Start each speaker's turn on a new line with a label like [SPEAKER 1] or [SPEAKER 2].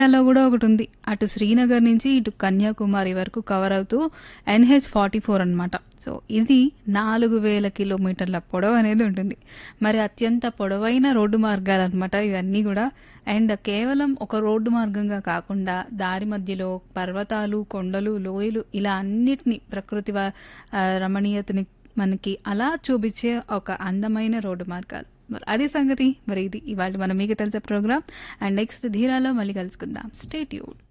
[SPEAKER 1] లో గూడా ఒకటుంది. అటు శ్రీనగర్ నుంచి ఇటు కన్యాకుమారి వరకు కవర్ అవుతూ ఎన్‌హెచ్ 44 అనమాట. సో, ఇది 4000 కిలోమీటర్ల పొడవనేది ఉంటుంది. మరి అత్యంత పొడవైన రోడ్డు మార్గాలనమాట ఇవన్నీ గూడా. అండ్ కేవలం ఒక రోడ్డు మార్గంగా కాకుండా దారి మధ్యలో పర్వతాలు, కొండలు, లోయలు ఇలా అన్నిటిని ప్రకృతి వ ఆహ్, రమణీయతని మనకి అలా చూపిచ్చే ఒక అందమైన రోడ్డు మార్గాలు. మరి అది సంగతి. మరి ఇది ఇవాళ మన మీకు తెలుసా ప్రోగ్రామ్. అండ్ నెక్స్ట్ 'ధీరా'లో మళ్ళీ కలుసుకుందాం. Stay tuned.